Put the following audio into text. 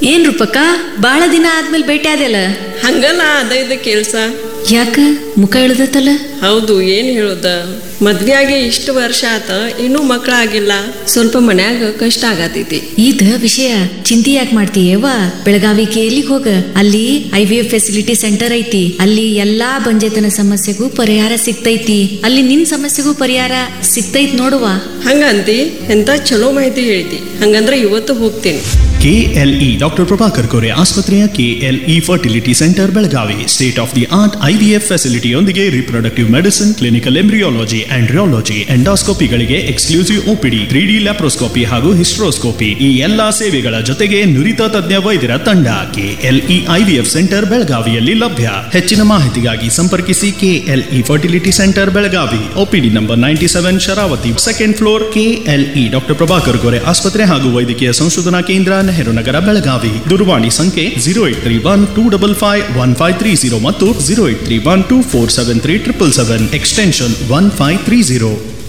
ಏನ್ ರೂಪಕ್ಕ ಬಾಳ ದಿನ ಆದ್ಮೇಲೆ ಭೇಟಿ ಆದ್ಯಲ್ಲ ಹಂಗಲ್ಲ ಅದ ಇದ ಕೆಲ್ಸ ಯಾಕ ಮುಖ ಇಳ್ದತ್ತಲ್ಲ ಹೌದು ಏನ್ ಹೇಳೋದ ಮದ್ವೆಯಾಗಿ ಇಷ್ಟು ವರ್ಷ ಆತ ಇನ್ನೂ ಮಕ್ಕಳಾಗಿಲ್ಲ ಸ್ವಲ್ಪ ಮನ್ಯಾಗ ಕಷ್ಟ ಆಗತೈತಿ ಇದ ವಿಷಯ ಚಿಂತೆ ಯಾಕೆ ಮಾಡ್ತೀಯವ್ವ ಬೆಳಗಾವಿ ಕೇಲಿಗ್ ಹೋಗ ಅಲ್ಲಿ I V F facility centre ಐತಿ ಅಲ್ಲಿ ಎಲ್ಲಾ ಬಂಜೆತನ ಸಮಸ್ಯೆಗೂ ಪರಿಹಾರ ಸಿಗ್ತೈತಿ ಅಲ್ಲಿ ನಿನ್ ಸಮಸ್ಯೆಗೂ ಪರಿಹಾರ ಸಿಗ್ತೈತ್ ನೋಡುವ ಹಂಗಂತಿ ಎಂತ ಚಲೋ ಮಾಹಿತಿ ಹೇಳ್ತಿ ಹಂಗಂದ್ರ ಇವತ್ತು ಹೋಗ್ತೀನಿ ಕೆಎಲ್ಇ ಡಾಕ್ಟರ್ ಪ್ರಭಾಕರ್ ಕೋರೆ ಆಸ್ಪತ್ರೆಯ KLE fertility centre Belagavi state of the art IVF ಫೆಸಿಲಿಟಿಯೊಂದಿಗೆ reproductive medicine clinical embryology andrology ಎಂಡಾಸ್ಕೋಪಿಗಳಿಗೆ exclusive OPD three D laparoscopy ಹಾಗೂ ಹಿಸ್ಟ್ರೋಸ್ಕೋಪಿ ಈ ಎಲ್ಲಾ ಸೇವೆಗಳ ಜೊತೆಗೆ ನುರಿತ ತಜ್ಞ ವೈದ್ಯರ ತಂಡ ಕೆಎಲ್ಇ ಐವಿಎಫ್ ಸೆಂಟರ್ ಬೆಳಗಾವಿಯಲ್ಲಿ ಲಭ್ಯ ಹೆಚ್ಚಿನ ಮಾಹಿತಿಗಾಗಿ ಸಂಪರ್ಕಿಸಿ KLE fertility centre Belagavi OPD number ninety seven Sharavati second floor KLE doctor Prabhakar Kore ಆಸ್ಪತ್ರೆ ಹಾಗೂ ವೈದ್ಯಕೀಯ ಸಂಶೋಧನಾ ಕೇಂದ್ರ ನೆಹರು ನಗರ ಬೆಳಗಾವಿ ದೂರವಾಣಿ ಸಂಖ್ಯೆ zero eight three one two double five one five three zero ಮತ್ತು zero eight three one two four seven three triple seven extension one five three zero